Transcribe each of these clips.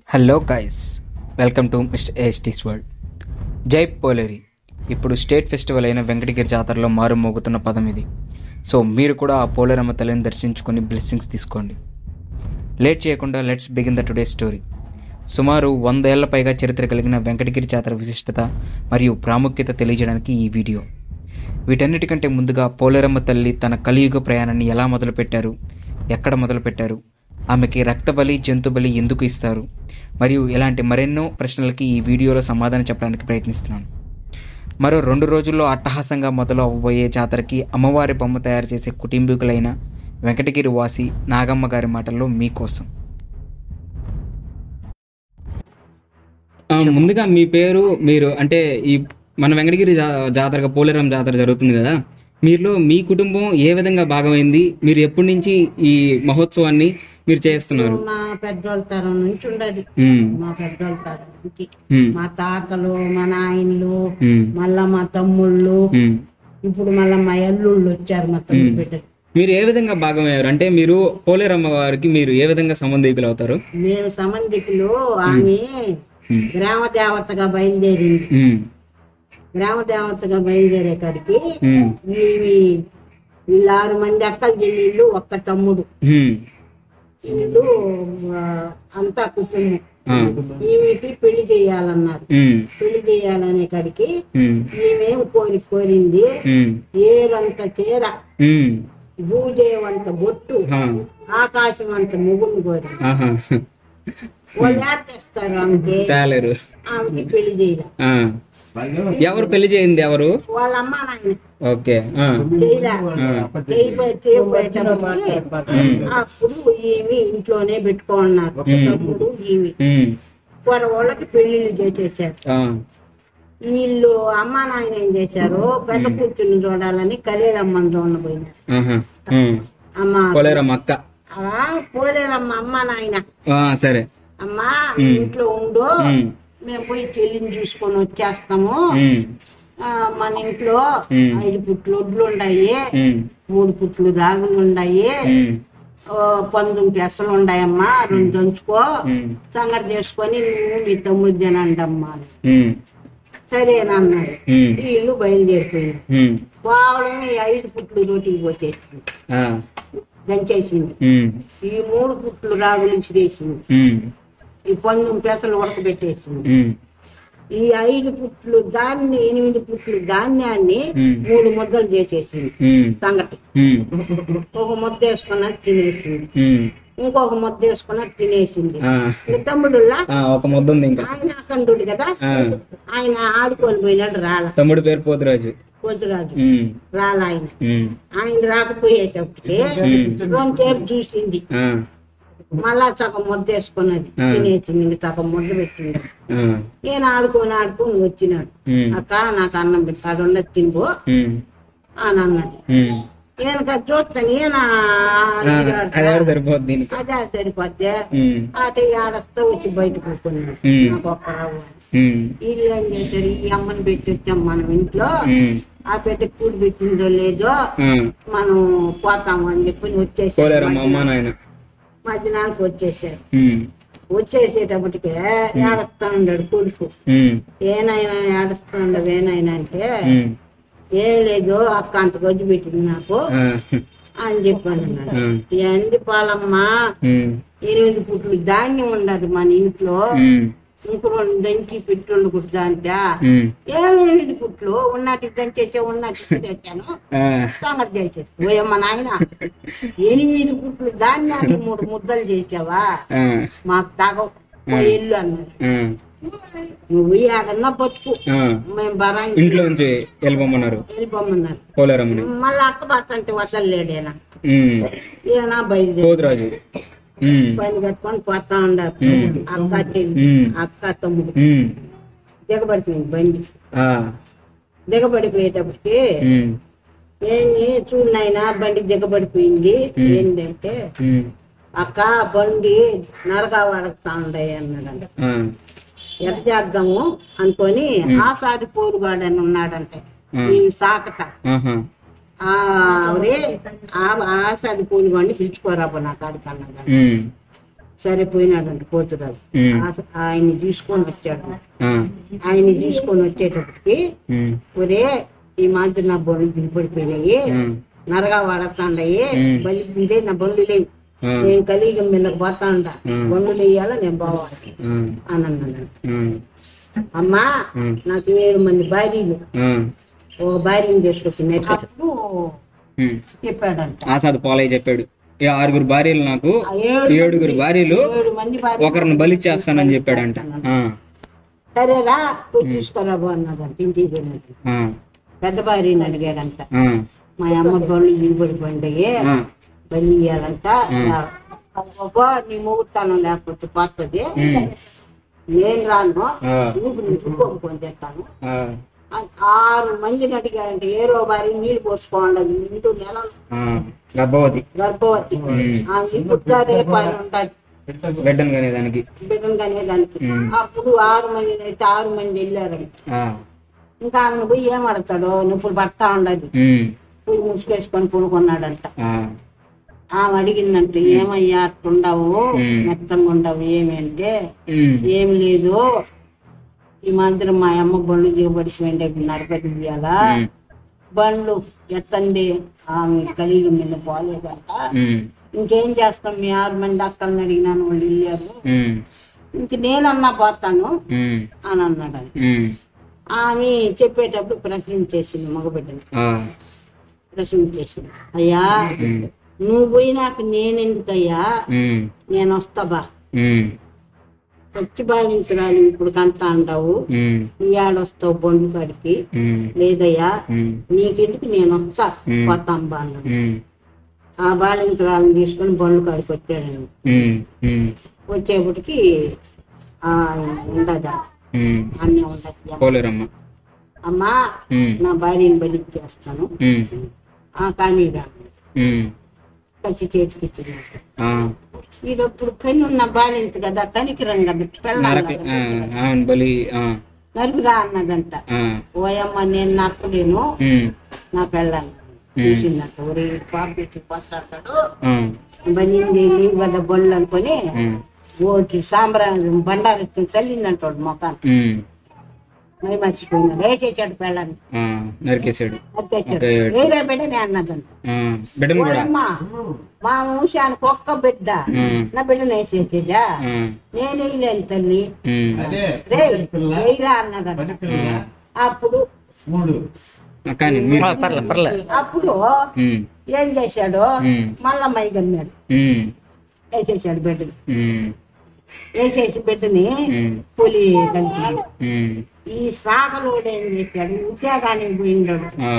Hello guys welcome to mister ST's world జై పోలేరి ఇప్పుడు స్టేట్ ఫెస్టివల్ అయిన వెంకటగిరి జాతరలో మారుమోగుతున్న పదం ఇది సో మీరు కూడా ఆ పోలేరమ్మ తల్లిని దర్శించుకొని బ్లెస్సింగ్స్ తీసుకోండి లేట్ చేయకుండా let's begin the today story సుమారు వంద ఏళ్ల పైగా చరిత్ర కలిగిన వెంకటగిరి జాతర విశిష్టత మరియు ప్రాముఖ్యత తెలియజేయడానికి ఈ వీడియో వీటన్నిటికంటే ముందుగా పోలేరమ్మ తల్లి తన కలియుగ ప్రయాణాన్ని ఎలా మొదలుపెట్టారు ఎక్కడ మొదలుపెట్టారు ఆమెకి రక్తబలి జంతుబలి ఎందుకు ఇస్తారు మరియు ఇలాంటి మరెన్నో ప్రశ్నలకి ఈ వీడియోలో సమాధానం చెప్పడానికి ప్రయత్నిస్తున్నాను మరో రెండు రోజుల్లో అట్టహాసంగా మొదలు అవ్వబోయే జాతరకి అమ్మవారి బొమ్మ తయారు చేసే కుటుంబీకులైన వెంకటగిరి వాసి నాగమ్మ గారి మాటల్లో మీకోసం ముందుగా మీ పేరు మీరు అంటే ఈ మన వెంకటగిరి జా- జాతరగా పోలేరం జాతర జరుగుతుంది కదా మీలో మీ కుటుంబం ఏ విధంగా భాగమైంది మీరు ఎప్పటి నుంచి ఈ మహోత్సవాన్ని మీరు చేస్తున్నారు మా పెద్దోళ్ళ తరం నుంచి ఉండదు ఉమ్, మా పెద్దోళ్ళ తరం నుంచి ఉమ్, మా తాతలు మా నాయనలు ఉమ్, మళ్ళా మా తమ్ముళ్ళు ఉమ్. ఇప్పుడు మళ్ళా మా అల్లుళ్ళు వచ్చారు మా తమ్ముడు బిడ్డలు మీరు ఏ విధంగా భాగమయ్యారు అంటే మీరు పోలేరమ్మ వారికి మీరు ఏ విధంగా సంబంధికులు అవుతారు మేము సంబంధికులు ఆమె ఉమ్, గ్రామ దేవతగా బయలుదేరింది ఉమ్, గ్రామ దేవతగా బయలుదేరే కాడికి ఉమ్, ఈమె వీళ్ళు ఆరు మంది అక్కలు చెల్లెళ్ళు ఒక్క తమ్ముడు ఉమ్, వీళ్ళు ఆ, అంతా కుటుంబం ఆ, ఈమెకి పెళ్లి చేయాలన్నారు ఉమ్, పెళ్లి చేయాలనే కాడికి ఉమ్, ఈమెం కోరి కోరింది ఉమ్, ఏరంత చీర ఉమ్, భూదేవంత బొట్టు ఆ, ఆకాశం అంత ముగుని కోరి ఆహా. వాళ్ళు ఏడ తెస్తారు ఆమెకి తేలేరు ఆమెకి పెళ్లి చేయాలి ఆ. ఎవరు పెళ్లి చేయింది ఎవరు వాళ్ళ అమ్మ నాయన ఓకే ఆ, చేయలే ఆ, చేయబోయే చేయబోయేటప్పటికి అప్పుడు ఈమె ఇంట్లోనే పెట్టుకోన్నారు తమ్ముడు ఈమె ఉమ్, కూర వాళ్ళకి పెళ్లిళ్ళు చేసేసారు ఆ, వీళ్ళు అమ్మ నాయన ఏం చేశారు పెద్ద కూర్చుని చూడాలని కలేరమ్మని చూడబోయినారు ఆహా. ఉమ్. అమ్మ పోలేరమ్మ అక్క ఆ, పోలేరమ్మ అమ్మ నాయన ఆ, సరే అమ్మా నీ ఇంట్లో ఉండు ఉమ్, మేము పోయి చెల్లిని చూసుకొని వచ్చేస్తాము ఉమ్, ఆ, మన ఇంట్లో ఉమ్. ఐదు పుట్లు ఒడ్లు ఉన్నాయి ఉమ్, మూడు పుట్లు రాగులు ఉన్నాయి ఉమ్, ఓ, పంతొమ్మిది పెసలు ఉన్నాయమ్మా రెండు దంచుకో ఉమ్, సంగతి చేసుకొని నువ్వు మీ తమ్ముడు తినండమ్మా ఉమ్, సరేనన్నారు ఉమ్, వీళ్ళు బయలుదేరిపోయారు ఉమ్, పావడం ఈ ఐదు పుట్లు రోటికి పోసేసింది ఆ, దంచేసింది ఉమ్, ఈ మూడు పుట్లు రాగులు ఇసిరేసింది ఉమ్, ఈ పంతొమ్మిది పెసలు ఉడకబెట్టేసింది ఉమ్, ఈ ఐదు పుట్లు దాన్ని ఎనిమిది పుట్లు ధాన్యాన్ని ఉమ్. మూడు ముద్దలు చేసేసింది ఉమ్, సంగటి ఉమ్, ఒక ముద్ద వేసుకున్న తినేసింది ఉమ్, ఇంకొక ముద్ద వేసుకున్న తినేసింది ఆ, ఇంకా తమ్ముడులా ఆ, ఒక ముద్ద ఉంది ఇంకా ఆయన అఖండుడు కదా ఆ, ఆయన ఆడుకొని పోయినాడు రాల తమ్ముడి పేరు పోతురాజు కోతిరాజు ఉమ్, రాల ఆయన ఉమ్, ఆయన రాకపోయేటప్పటికి రొంతేపు చూసింది ఆ, మళ్ళా సగం ముద్ద వేసుకున్నది ఆ. తినేసింది ఇంక సగం ముద్ద పెట్టింది ఆ, ఈయన ఆడుకొని ఆడుకొని వచ్చినాడు ఉమ్, అక్క నాకు అన్నం పెట్టాడు ఉండదు తినిపో ఉమ్, అని అన్నది ఉమ్. ఈయనక చూస్తాను ఈయన ఆ, అది ఆడ సరిపోద్ది దీనికి అదే సరిపోతే ఉమ్, అటు ఆడస్తా వచ్చి బయట కూర్చున్నాడు ఉమ్. నాకు ఒక్క రవ్వ ఉమ్, వీళ్ళు ఏం చేశారు ఈ అమ్మని పెట్టి వచ్చాం మనం ఇంట్లో ఉమ్, ఆ బిడ్డ కూడి పెట్టిందో లేదో ఆ, మనం పోతాము అని చెప్పి వచ్చేసారు పోలేరమ్మ అమ్మ నాయన మధ్యాహ్నానికి వచ్చేసారు ఉమ్, వచ్చేసేటప్పటికే ఏడుస్తా ఉన్నాడు కొడుకు ఉమ్, ఏనాయనా ఏడుస్తా ఉండవు ఏనాయనా అంటే ఉమ్, ఏం లేదు అక్క అంత గొజ్జు పెట్టింది నాకు ఆ, అని చెప్పాను అన్నాడు ఉమ్, ఎండి పాలమ్మా ఉమ్, ఎనిమిది పుట్లు ధాన్యం ఉండదు మన ఇంట్లో ఉమ్, ఇంకో రెండు దంచి పెట్టి ఉండకూడదు అంటే ఉమ్, ఏమి ఎనిమిది పుట్లు ఉన్నట్టు దంచేసే ఉన్నట్టు తెచ్చాను ఆ, సంగతి చేసేసి ఓయమ్మ నాయన ఎనిమిది పుట్లు ధాన్యాన్ని మూడు ముద్దలు చేసావా ఆ, మాకు తాగవు ఓ ఇల్లు అన్నారు ఆ, నువ్వు ఆడన్నా బతుకు ఆ. మేము బరాయి ఇంట్లో నుంచి వెళ్ళిపోమన్నారు వెళ్ళిపోమన్నారు పోలేరమ్మని మళ్ళీ అక్క భర్త అంటే వదలలేడేనా ఉమ్, ఈయన బయలుదేరి పోతురాజు ఉమ్, పని కట్టుకొని పోతా ఉండారు అక్క చెల్లి ఉమ్, అక్క తమ్ముడు ఉమ్, దిగబడిపోయింది బండి ఆ, దిగబడిపోయేటప్పటికి ఉమ్, ఏంది చూడనైనా బండి దిగబడిపోయింది ఏంటంటే ఉమ్, అక్క బండి నరగా వాడతా ఉండే అన్నాడంట ఆ, ఎట్ట చేద్దాము అనుకొని ఆసారి పోరుగాడని ఉన్నాడంటే ఈ సాకట ఆహా, ఆ ఒరే ఆ ఆసాది పోరుగాడిని పిలుచుకోరాబో నా కాడికి అన్నాడు ఉమ్, సరిపోయినాడంట పోతురాలు ఉమ్. ఆ- ఆయన్ని తీసుకొని వచ్చాడు ఆ, ఆయన్ని తీసుకొని వచ్చేటప్పటికి ఉమ్, ఒరే ఈ మాదిరి నా బొళ్ళు దిగిపడిపోయినాయి ఉమ్, నరగా వాడతాండయి ఉమ్. బలి ఇదే నా బండ్లు లేవు ఆ, నేను కలిగి మీదకి పోతాండ ఉమ్. బండ్లు వేయాలా నేను పోవాలి ఉమ్, అని అన్నాను ఉమ్, అమ్మా ఉమ్, నాకు ఏడు మంది భార్యలు ఉమ్, ఒక భార్యని తీసుకొచ్చింది అప్పుడు ఉమ్. చెప్పాడంట ఆసాద్ పోలయ్య చెప్పాడు ఈ ఆరుగురు భార్యలు నాకు ఆ ఏడు ఏడుగురు భార్యలు ఏడు మంది భార్య ఒకరిని బలి చేస్తానని చెప్పాడంట ఆ, సరేరా పోయి తీసుకురా బా అన్నదంట ఇంటికి పోయినది ఆ, పెద్ద భార్యని అడిగాడంట ఆ, మా అమ్మ బండ్లు ఇడిపడిపోయింది ఆ, బలి ఇయ్యాలంట అబ్బా, నీ ముహూర్తానం లేకపోతే పోతుంది ఉమ్, నేను రాను ఆ, నువ్వు నుంచి కొనుక్కొని తెస్తాను ఆ, ఆ- ఆరు మందిని అడిగాడంటే ఏరో భార్య నీళ్ళు పోసుకోండి అది ఇంటూ నెల ఆ, గర్భవతి గర్భవతి ఆమె పుట్టా రేపు ఆయన ఉంటుంది బిడ్డను కానీ దానికి బిడ్డను కనేదానికి ఉమ్. అప్పుడు ఆరు మంది అయితే ఆరు మంది వెళ్ళారంట ఆ, ఇంకా ఆమెను పోయి ఏం అడతాడో నొప్పులు పడతా ఉండదు ఉమ్, పోయి ముసుగేసుకొని పడుకున్నాడంట ఆ, ఆమె అడిగిందంటే ఏమయ్యా అట్టుండవు ఉమ్. మెత్తంగా ఉండవు ఏమి అంటే ఉమ్, ఏం లేదు ఈ మాత్రం మా అమ్మ బండ్లు దిగబడిపోయింది నరపతి ఇయ్యాలా ఉమ్, బండ్లు ఎత్తండి ఆమె కలిగి మీద పోలేదంట ఉమ్, ఇంకేం చేస్తాం మీ ఆరు మంది అక్కల్ని అడిగినాను వాళ్ళు వెళ్ళారు ఉమ్, ఇంక నేనన్నా పోతాను ఉమ్, అని అన్నాడు ఉమ్, ఆమె చెప్పేటప్పుడు ప్రశ్నించేసింది మగబిడ్డని ఆ, ప్రశ్నించేసింది అయ్యా ఉమ్, నువ్వు పోయినాక నేనెందుకయ్యా ఉమ్, నేను వస్తాబా ఉమ్, వచ్చి బాధించరాలు ఇప్పుడు కంట అంటావు ఉమ్, ఇవాళొస్తావు బండు కాడికి ఉమ్, లేదయ్యా ఉమ్, నీకెందుకు నేను వస్తా ఉమ్. పోతాం బాగా ఉమ్, ఆ బాలింతరాలను తీసుకొని బండ్లు కాడికి వచ్చాడండి ఉమ్, ఉమ్, వచ్చేప్పటికి ఆ ఉండదా ఉమ్. అన్నీ ఉండదు పోలేరమ్మ అమ్మా ఉమ్, నా భార్యని బలి చేస్తాను ఉమ్, ఆ కానీ రా ఉమ్, కచ్చి చేతికి ఇచ్చినట్టు ఆ, ఈడప్పుడు కని ఉన్న బాలింత కదా కనికిరం కదా పెళ్ళాం నరక కదా. ఆ, అవును బలి ఆ, నరుకురా అన్నదంట ఆ, ఓయమ్మ నేను నక్కలేను ఉమ్, నా పెళ్ళాను చూసిందంట ఒరే పాప పోతాడు ఆ, బండి లీవ్ కదా బండ్లు అనుకొని ఉమ్, ఓటి సాంబ్రాణి బండారు ఎత్తుకుని చల్లిందంట వాడు మొఖాన్ని ఉమ్, మరి మర్చిపోయినాడు వేసేసాడు పెళ్ళాన్ని ఆ, నరికేశాడు అట్టేసాడు ఓకే. వేరే బిడ్డనే అన్నదంట ఆ, బిడ్డను కూడా ఓయమ్మ మా వంశానికి ఒక్క బిడ్డ ఉమ్, నా బిడ్డను వేసేసేదా ఆ, నేను వేయలేను తల్లి ఉమ్, రే వేయరా అన్నదంట అప్పుడు ఆ, కానీ మీరు అప్పుడు ఉమ్, ఏం చేశాడు ఉమ్, మళ్ళా మై గమ్మాడు ఉమ్, వేసేసాడు బిడ్డని ఉమ్, వేసేసి బిడ్డని ఉమ్, పులి కలిసినాడు ఉమ్, ఈ సాగలోడు ఏం చేశాడు ఉద్యోగానికి పోయిండాడు ఆ,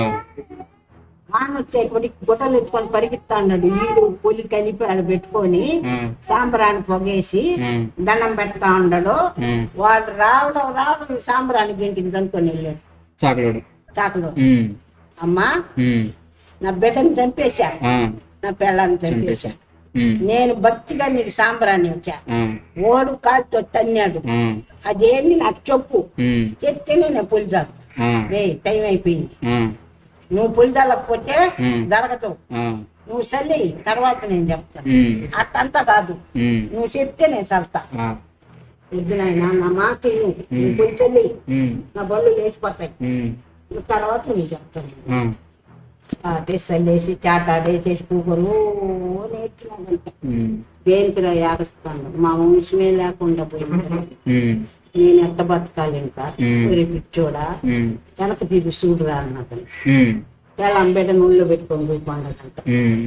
వాన వచ్చేటువంటి గుడ్డలు ఎత్తుకొని పరిగెత్తాడు వీడు పులి కలిపి ఆడ పెట్టుకొని ఆ, సాంబ్రాన్ని పొగేసి ఉమ్, దండం పెడతా ఉన్నాడు ఉమ్, వాడు రావడం రావడం ఈ సాంబ్రాన్ని గెంటికి దనుకొని వెళ్ళాడు చాకలోడు చాకులో ఉమ్, అమ్మా ఉమ్, నా బిడ్డని చంపేశా ఆ, నా పిల్లని చంపేశా చంపేశా ఉమ్, నేను భక్తిగా నీకు సాంబ్రాన్ని వచ్చా ఆ, ఓడు కాలుతో తన్నాడు ఆ, అదేంది నాకు చెప్పు ఉమ్, చెప్తేనే నేను పులి చాకు ఆ, రే టైం అయిపోయింది ఆ, నువ్వు పులి చల్లకపోతే ఉమ్, జరగదు ఆ, నువ్వు చల్లి తర్వాత నేను చెప్తాను ఉమ్, అట్టంతా కాదు ఉమ్, నువ్వు చెప్తే నేను చల్తా ఆ, వద్దు నాయనా నా మాట విను. నువ్వు పులి చల్లి ఉమ్, నా బళ్ళు లేచిపోతాయి ఉమ్, తర్వాత నీకు చెప్తాను ఆ, ఆ టెస్ట్ చల్లేసి చాటాడేసేసి కూకరు నేర్చుకున్నాడంట ఉమ్, దేనికి రా ఏడుస్తాను మా వంశమే లేకుండా పోయింది ఉమ్, నేను ఎట్ట బతకాలి ఇంకా ఉమ్. ఒరే పిచ్చోడా ఉమ్, వెనక తిరిగి చూడురా అన్నది ఉమ్, చాలా బిడ్డ నూనెలో పెట్టుకొని పోయి పండగంట ఉమ్,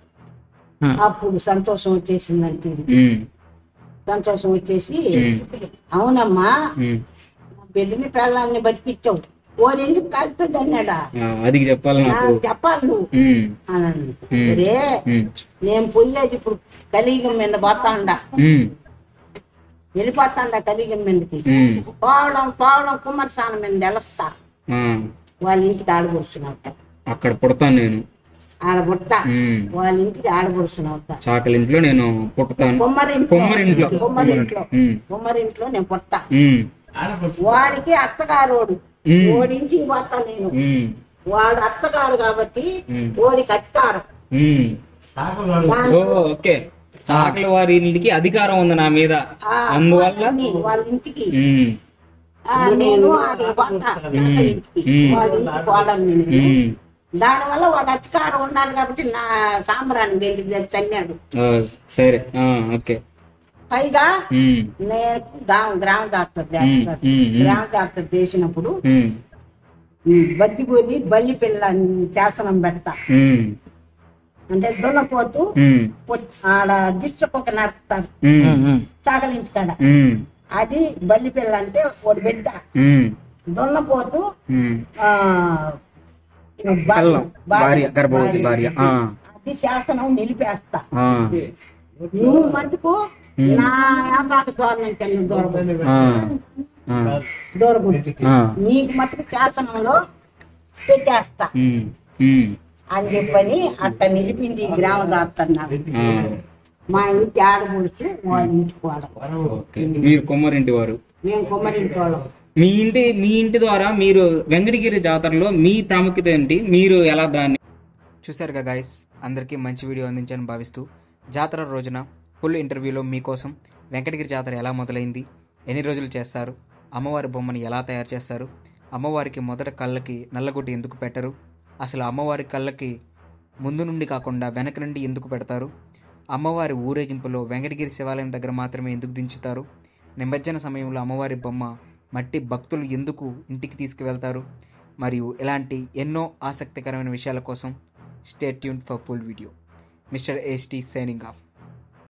అప్పుడు సంతోషం వచ్చేసిందంటే వీడికి. ఉమ్, సంతోషం వచ్చేసి ఉమ్. అవునమ్మా ఉమ్, నా బిడ్డని పిల్లల్ని బతికిచ్చావు ఓరు ఎందుకు కాలుతుంది అన్నాడా ఆ, అది చెప్పాలి నాకు నాకు చెప్పాలి నువ్వు ఉమ్, అని అన్నాడు. ఉమ్. ఒరే ఉమ్, నేను పుల్లేది ఇప్పుడు కలియుగం మీద పోతాండా ఉమ్, వెళ్ళిపోతాండా కలియుగం మీదకి ఉమ్, పోవడం పోవడం కుమారస్వామి మీద వెళస్తా ఆ, వాళ్ళ ఇంటికి ఆడబడుచున్నట్ట అక్కడ పుడతాను నేను ఆడబుట్ట ఉమ్, వాళ్ళ ఇంటికి ఆడబడుచున్నట్ట చాకలింట్లో నేను పుడతాను కొమ్మరింట్లో కొమ్మరింట్లో కొమ్మరింట్లో ఉమ్, కొమ్మరింట్లో నేను పుట్ట ఉమ్, వాడికి అత్తగారోడు ఉమ్. ఓడించి పోతా నేను ఉమ్, వాడు అత్తగారు కాబట్టి ఉమ్, ఓడికి అధికారం ఉమ్. దాని- ఓ ఓకే చాకల వారి ఇంటికి అధికారం ఉంది నా మీద ఆ, అందువల్ల అన్ని వాళ్ళ ఇంటికి ఉమ్, ఆ, నేను వాడికి పోతా చాకలి ఇంటికి మ్మ్. వాళ్ళ ఇంటికి కోడల్ని నేను ఉమ్, దానివల్ల వాడు అధికారం ఉండాలి కాబట్టి నా సాంబ్రాన్ని గెలిచి తన్నాడు ఓ, సరే ఆ, ఓకే పైగా ఉమ్, నేను గ్రామ గ్రామ డాక్టర్ చేస్తారు మ్మ్, మ్మ్. గ్రామ డాక్టర్ చేసినప్పుడు ఉమ్, బద్ది కొని బల్లి పిల్ల శాసనం పెడతా ఉమ్, అంటే దున్నపోతు ఉమ్, పొట్- ఆడ దిష్ట పొక్క నడుపుతారు ఉమ్, చాకలింటికాడ ఉమ్, అది బల్లి పిల్ల అంటే ఒక బిడ్డ ఉమ్, దున్నపోతు ఉమ్. ఆ భార్య- కళ్ళం భార్య గర్భవతి భార్య ఆ, అది శాసనం నిలిపేస్తా ఆ, నువ్వు మటుకు నా వ్యాపార దూరం నుంచి వెళ్ళి దూరం ఆ, ఆ, దూరం ఆ, నీకు మటుకు శాసనంలో పెట్టేస్తా ఉమ్, ఉమ్, అని చెప్పని అట్ట నిలిపింది ఈ గ్రామ దాత్తన్నారు ఆ, మా ఇంటి ఆడబుడుచు వాళ్ళ ఇంటికి వాళ్ళం ఓకే మీరు కొమ్మరింటి వారు మేము కుమ్మరింటి వాళ్ళం మీ ఇంటి మీ ఇంటి ద్వారా మీరు వెంకటగిరి జాతరలో మీ ప్రాముఖ్యత ఏంటి మీరు ఎలా దాన్ని చూశారుగా గాయస్ అందరికీ మంచి వీడియో అందించాలని భావిస్తూ జాతర రోజున ఫుల్ ఇంటర్వ్యూలో మీకోసం వెంకటగిరి జాతర ఎలా మొదలైంది ఎన్ని రోజులు చేస్తారు అమ్మవారి బొమ్మని ఎలా తయారు చేస్తారు అమ్మవారికి మొదట కళ్ళకి నల్లగొట్టి ఎందుకు పెట్టరు అసలు అమ్మవారి కళ్ళకి ముందు నుండి కాకుండా వెనక నుండి ఎందుకు పెడతారు అమ్మవారి ఊరేగింపులో వెంకటగిరి శివాలయం దగ్గర మాత్రమే ఎందుకు దించుతారు నిమజ్జన సమయంలో అమ్మవారి బొమ్మ మట్టి భక్తులు ఎందుకు ఇంటికి తీసుకువెళ్తారు మరియు ఇలాంటి ఎన్నో ఆసక్తికరమైన విషయాల కోసం stay tune for full video mister ST signing of